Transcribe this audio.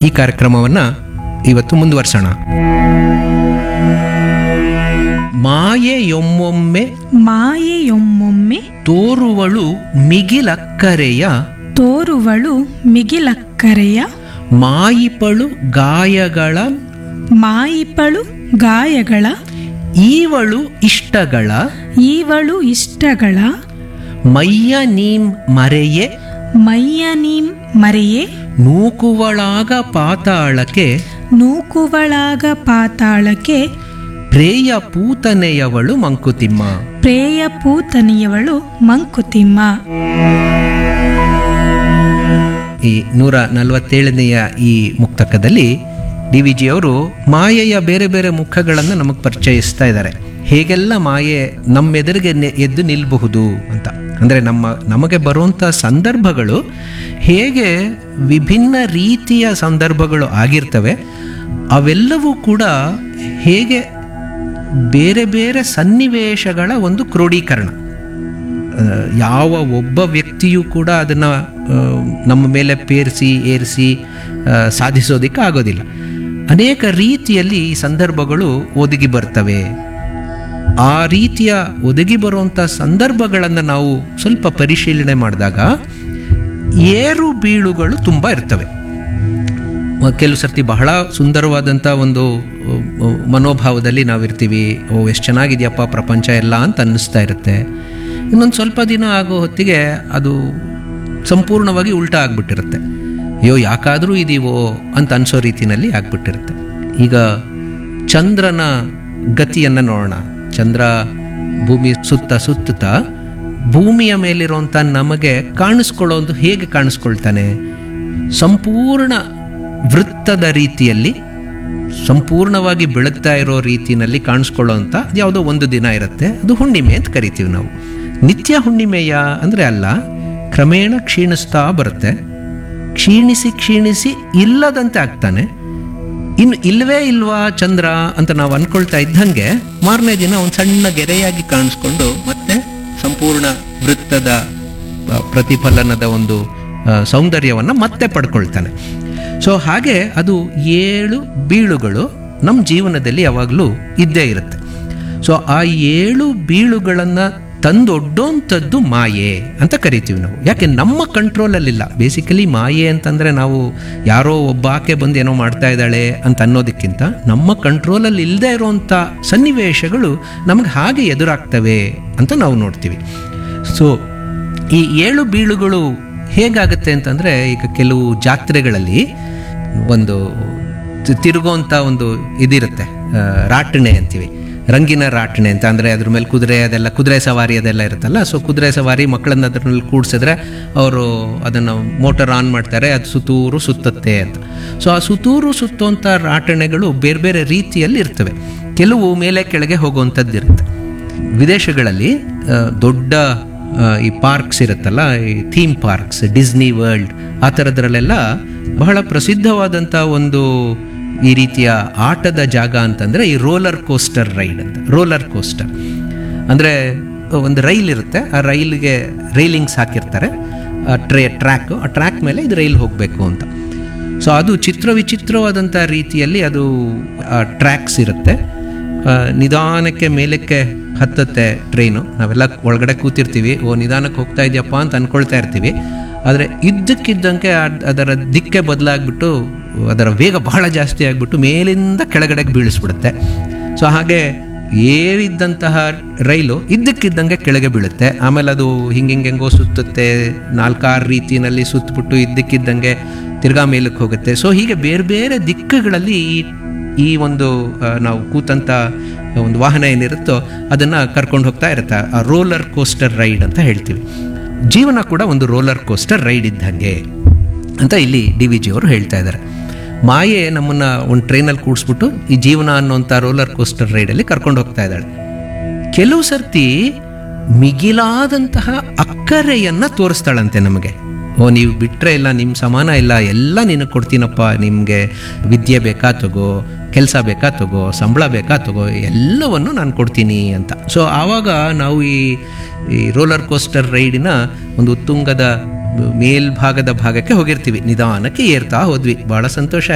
ಈ ಕಾರ್ಯಕ್ರಮವನ್ನು ಇವತ್ತು ಮುಂದುವರ್ಸೋಣ ಮಾಯೆಯೊಮ್ಮೊಮ್ಮೆ ಮಾಯೆಯೊಮ್ಮೊಮ್ಮೆ ತೋರುವಳು ಮಿಗಿಲಕ್ಕರೆಯ ತೋರುವಳು ಮಿಗಿಲಕ್ಕರೆಯ ಮಾಯಿಪಳು ಗಾಯಗಳ ಮಾಯಿಪಳು ಗಾಯಗಳ ಈವಳು ಇಷ್ಟಗಳ ಈವಳು ಇಷ್ಟಗಳ ಮೈಯ ನೀಂ ಮರೆಯೆ ಮೈಯ ನೀಂ ಮರೆಯೇ ನೂಕುವಳಾಗ ಪಾತಾಳಕ್ಕೆ ನೂಕುವಳಾಗ ಪಾತಾಳಕ್ಕೆ ಪ್ರೇಯ ಪೂತನೆಯವಳು ಮಂಕುತಿಮ್ಮ ಪ್ರೇಯ ಪೂತನಿಯವಳು ಮಂಕುತಿಮ್ಮ ಈ ನೂರ ನಲವತ್ತೇಳನೆಯ ಈ ಮುಕ್ತಕದಲ್ಲಿ ಡಿ ವಿ ಜಿಯವರು ಮಾಯೆಯ ಬೇರೆ ಬೇರೆ ಮುಖಗಳನ್ನು ನಮಗೆ ಪರಿಚಯಿಸ್ತಾ ಇದ್ದಾರೆ ಹೇಗೆಲ್ಲ ಮಾಯೆ ನಮ್ಮೆದುರಿಗೆ ನೆ- ಎದ್ದು ನಿಲ್ಲಬಹುದು ಅಂತ ಅಂದರೆ ನಮ್ಮ ನಮಗೆ ಬರುವಂಥ ಸಂದರ್ಭಗಳು ಹೇಗೆ ವಿಭಿನ್ನ ರೀತಿಯ ಸಂದರ್ಭಗಳು ಆಗಿರ್ತವೆ ಅವೆಲ್ಲವೂ ಕೂಡ ಹೇಗೆ ಬೇರೆ ಬೇರೆ ಸನ್ನಿವೇಶಗಳ ಒಂದು ಕ್ರೋಢೀಕರಣ ಆ, ಯಾವ ಒಬ್ಬ ವ್ಯಕ್ತಿಯೂ ಕೂಡ ಅದನ್ನು ನಮ್ಮ ಮೇಲೆ ಪೇರಿಸಿ ಏರಿಸಿ ಆ, ಸಾಧಿಸೋದಕ್ಕೆ ಆಗೋದಿಲ್ಲ ಅನೇಕ ರೀತಿಯಲ್ಲಿ ಈ ಸಂದರ್ಭಗಳು ಒದಗಿ ಬರ್ತವೆ ಆ ರೀತಿಯ ಒದಗಿ ಬರುವಂಥ ಸಂದರ್ಭಗಳನ್ನು ನಾವು ಸ್ವಲ್ಪ ಪರಿಶೀಲನೆ ಮಾಡಿದಾಗ ಏರು ಬೀಳುಗಳು ತುಂಬ ಇರ್ತವೆ ಮ- ಕೆಲವು ಸರ್ತಿ ಬಹಳ ಸುಂದರವಾದಂಥ ಒಂದು ಅ, ಅ, ಮನೋಭಾವದಲ್ಲಿ ನಾವಿರ್ತೀವಿ ಓ ಎಷ್ಟು ಚೆನ್ನಾಗಿದೆಯಪ್ಪ ಪ್ರಪಂಚ ಎಲ್ಲ ಅಂತ ಅನ್ನಿಸ್ತಾ ಇರುತ್ತೆ ಇನ್ನೊಂದು ಸ್ವಲ್ಪ ದಿನ ಆಗೋ ಹೊತ್ತಿಗೆ ಅದು ಸಂಪೂರ್ಣವಾಗಿ ಉಲ್ಟಾ ಆಗಿಬಿಟ್ಟಿರುತ್ತೆ ಅಯ್ಯೋ ಯಾಕಾದರೂ ಇದೀವೋ ಅಂತ ಅನಿಸೋ ರೀತಿಯಲ್ಲಿ ಆಗ್ಬಿಟ್ಟಿರುತ್ತೆ ಈಗ ಚಂದ್ರನ ಗತಿಯನ್ನು ನೋಡೋಣ ಚಂದ್ರ ಭೂಮಿ ಸುತ್ತ ಸುತ್ತುತ್ತಾ ಭೂಮಿಯ ಮೇಲಿರುವಂಥ ನಮಗೆ ಕಾಣಿಸ್ಕೊಳ್ಳೋದು ಹೇಗೆ ಕಾಣಿಸ್ಕೊಳ್ತಾನೆ ಸಂಪೂರ್ಣ ವೃತ್ತದ ರೀತಿಯಲ್ಲಿ ಸಂಪೂರ್ಣವಾಗಿ ಬೆಳಗ್ತಾ ಇರೋ ರೀತಿಯಲ್ಲಿ ಕಾಣಿಸ್ಕೊಳ್ಳೋಂಥ ಯಾವುದೋ ಒಂದು ದಿನ ಇರುತ್ತೆ ಅದು ಹುಣ್ಣಿಮೆ ಅಂತ ಕರಿತೀವಿ ನಾವು ನಿತ್ಯ ಹುಣ್ಣಿಮೆಯ ಅಂದರೆ ಅಲ್ಲ ಕ್ರಮೇಣ ಕ್ಷೀಣಿಸ್ತಾ ಬರುತ್ತೆ ಕ್ಷೀಣಿಸಿ ಕ್ಷೀಣಿಸಿ ಇಲ್ಲದಂತೆ ಆಗ್ತಾನೆ ಇನ್ನು ಇಲ್ವೇ ಇಲ್ವಾ ಚಂದ್ರ ಅಂತ ನಾವು ಅನ್ಕೊಳ್ತಾ ಇದ್ದಂಗೆ ಮಾರನೇ ದಿನ ಒಂದು ಸಣ್ಣ ಗೆರೆಯಾಗಿ ಕಾಣಿಸ್ಕೊಂಡು ಮತ್ತೆ ಸಂಪೂರ್ಣ ವೃತ್ತದ ಆ, ಪ್ರತಿಫಲನದ ಒಂದು ಆ, ಸೌಂದರ್ಯವನ್ನು ಮತ್ತೆ ಪಡ್ಕೊಳ್ತಾನೆ ಸೊ ಹಾಗೆ ಅದು ಏಳು ಬೀಳುಗಳು ನಮ್ಮ ಜೀವನದಲ್ಲಿ ಯಾವಾಗಲೂ ಇದ್ದೇ ಇರುತ್ತೆ ಸೊ ಆ ಏಳು ಬೀಳುಗಳನ್ನು ತಂದೊಡ್ಡೋಂಥದ್ದು ಮಾಯೆ ಅಂತ ಕರಿತೀವಿ ನಾವು ಯಾಕೆ ನಮ್ಮ ಕಂಟ್ರೋಲಲ್ಲಿಲ್ಲ ಬೇಸಿಕಲಿ ಮಾಯೆ ಅಂತಂದರೆ ನಾವು ಯಾರೋ ಒಬ್ಬ ಆಕೆ ಬಂದು ಏನೋ ಮಾಡ್ತಾ ಇದ್ದಾಳೆ ಅಂತ ಅನ್ನೋದಕ್ಕಿಂತ ನಮ್ಮ ಕಂಟ್ರೋಲಲ್ಲಿ ಇಲ್ಲದೆ ಇರುವಂಥ ಸನ್ನಿವೇಶಗಳು ನಮಗೆ ಹಾಗೆ ಎದುರಾಗ್ತವೆ ಅಂತ ನಾವು ನೋಡ್ತೀವಿ ಸೊ ಈ ಏಳು ಬೀಳುಗಳು ಹೇಗಾಗುತ್ತೆ ಅಂತಂದರೆ ಈಗ ಕೆಲವು ಜಾತ್ರೆಗಳಲ್ಲಿ ಒಂದು ತಿ- ತಿರುಗುವಂಥ ಒಂದು ಇದಿರುತ್ತೆ ಆ, ರಾಟಣೆ ಅಂತೀವಿ ರಂಗಿನ ರಾಟಣೆ ಅಂತ ಅಂದರೆ ಅದ್ರ ಮೇಲೆ ಕುದುರೆ ಅದೆಲ್ಲ ಕುದುರೆ ಸವಾರಿ ಅದೆಲ್ಲ ಇರುತ್ತಲ್ಲ ಸೊ ಕುದುರೆ ಸವಾರಿ ಮಕ್ಕಳನ್ನ ಅದ್ರಲ್ಲಿ ಕೂಡಿಸಿದ್ರೆ ಅವರು ಅದನ್ನು ಮೋಟರ್ ಆನ್ ಮಾಡ್ತಾರೆ ಅದು ಸುತ್ತೂರು ಸುತ್ತತ್ತೆ ಅಂತ ಸೊ ಆ ಸುತ್ತೂರು ಸುತ್ತುವಂಥ ರಾಟಣೆಗಳು ಬೇರೆ ಬೇರೆ ರೀತಿಯಲ್ಲಿ ಇರ್ತವೆ ಕೆಲವು ಮೇಲೆ ಕೆಳಗೆ ಹೋಗುವಂಥದ್ದು ಇರುತ್ತೆ ವಿದೇಶಗಳಲ್ಲಿ ಆ, ದೊಡ್ಡ ಆ, ಈ ಪಾರ್ಕ್ಸ್ ಇರುತ್ತಲ್ಲ ಈ ಥೀಮ್ ಪಾರ್ಕ್ಸ್ ಡಿಸ್ನಿ ವರ್ಲ್ಡ್ ಆ ಥರದ್ರಲ್ಲೆಲ್ಲ ಬಹಳ ಪ್ರಸಿದ್ಧವಾದಂಥ ಒಂದು ಈ ರೀತಿಯ ಆಟದ ಜಾಗ ಅಂತಂದರೆ ಈ ರೋಲರ್ ಕೋಸ್ಟರ್ ರೈಡ್ ಅಂತ ರೋಲರ್ ಕೋಸ್ಟರ್ ಅಂದರೆ ಒಂದು ರೈಲ್ ಇರುತ್ತೆ ಆ ರೈಲ್ಗೆ ರೈಲಿಂಗ್ಸ್ ಹಾಕಿರ್ತಾರೆ ಆ ಟ್ರೇ ಟ್ರ್ಯಾಕ್ ಆ ಟ್ರ್ಯಾಕ್ ಮೇಲೆ ಇದು ರೈಲ್ ಹೋಗಬೇಕು ಅಂತ ಸೊ ಅದು ಚಿತ್ರ ವಿಚಿತ್ರವಾದಂಥ ರೀತಿಯಲ್ಲಿ ಅದು ಟ್ರ್ಯಾಕ್ಸ್ ಇರುತ್ತೆ ಆ, ನಿಧಾನಕ್ಕೆ ಮೇಲಕ್ಕೆ ಹತ್ತತ್ತೆ ಟ್ರೈನು ನಾವೆಲ್ಲ ಒಳಗಡೆ ಕೂತಿರ್ತೀವಿ ಓ ನಿಧಾನಕ್ಕೆ ಹೋಗ್ತಾ ಇದೆಯಪ್ಪ ಅಂತ ಅಂದ್ಕೊಳ್ತಾ ಇರ್ತೀವಿ ಆದರೆ ಇದ್ದಕ್ಕಿದ್ದಂಗೆ ಅದ್- ಅದರ ದಿಕ್ಕೆ ಬದಲಾಗ್ಬಿಟ್ಟು ಅದರ ವೇಗ ಬಹಳ ಜಾಸ್ತಿ ಆಗಿಬಿಟ್ಟು ಮೇಲಿಂದ ಕೆಳಗಡೆಗೆ ಬೀಳಿಸ್ಬಿಡುತ್ತೆ ಸೊ ಹಾಗೆ ಏರಿದ್ದಂತಹ ರೈಲು ಇದ್ದಕ್ಕಿದ್ದಂಗೆ ಕೆಳಗೆ ಬೀಳುತ್ತೆ ಆಮೇಲೆ ಅದು ಹಿಂಗೆ ಹಿಂಗೆಂಗೋ ಸುತ್ತುತ್ತೆ ನಾಲ್ಕಾರು ರೀತಿಯಲ್ಲಿ ಸುತ್ತಬಿಟ್ಟು ಇದ್ದಕ್ಕಿದ್ದಂಗೆ ತಿರ್ಗಾ ಮೇಲಕ್ಕೆ ಹೋಗುತ್ತೆ ಸೊ ಹೀಗೆ ಬೇರೆ ಬೇರೆ ದಿಕ್ಕುಗಳಲ್ಲಿ ಈ ಈ ಒಂದು ಆ, ನಾವು ಕೂತಂಥ ಒಂದು ವಾಹನ ಏನಿರುತ್ತೋ ಅದನ್ನು ಕರ್ಕೊಂಡು ಹೋಗ್ತಾ ಇರುತ್ತೆ ಆ ರೋಲರ್ ಕೋಸ್ಟರ್ ರೈಡ್ ಅಂತ ಹೇಳ್ತೀವಿ ಜೀವನ ಕೂಡ ಒಂದು ರೋಲರ್ ಕೋಸ್ಟರ್ ರೈಡ್ ಇದ್ದಂಗೆ ಅಂತ ಇಲ್ಲಿ ಡಿ ವಿ ಜಿ ಅವರು ಹೇಳ್ತಾ ಇದ್ದಾರೆ ಮಾಯೆ ನಮ್ಮನ್ನು ಒಂದು ಟ್ರೈನಲ್ಲಿ ಕೂಡಿಸ್ಬಿಟ್ಟು ಈ ಜೀವನ ಅನ್ನೋಂಥ ರೋಲರ್ ಕೋಸ್ಟರ್ ರೈಡಲ್ಲಿ ಕರ್ಕೊಂಡು ಹೋಗ್ತಾ ಇದ್ದಾಳೆ ಕೆಲವು ಸರ್ತಿ ಮಿಗಿಲಾದಂತಹ ಅಕ್ಕರೆಯನ್ನು ತೋರಿಸ್ತಾಳಂತೆ ನಮಗೆ ಓ ನೀವು ಬಿಟ್ಟರೆ ಇಲ್ಲ ನಿಮ್ಮ ಸಮಾನ ಇಲ್ಲ ಎಲ್ಲ ನಿನಗೆ ಕೊಡ್ತೀನಪ್ಪ ನಿಮಗೆ ವಿದ್ಯೆ ಬೇಕಾ ತಗೋ ಕೆಲಸ ಬೇಕಾ ತಗೋ ಸಂಬಳ ಬೇಕಾ ತಗೋ ಎಲ್ಲವನ್ನು ನಾನು ಕೊಡ್ತೀನಿ ಅಂತ ಸೊ ಆವಾಗ ನಾವು ಈ ಈ ರೋಲರ್ ಕೋಸ್ಟರ್ ರೈಡಿನ ಒಂದು ಉತ್ತುಂಗದ ಮೇಲ್ಭಾಗದ ಭಾಗಕ್ಕೆ ಹೋಗಿರ್ತೀವಿ ನಿಧಾನಕ್ಕೆ ಏರ್ತಾ ಹೋದ್ವಿ ಭಾಳ ಸಂತೋಷ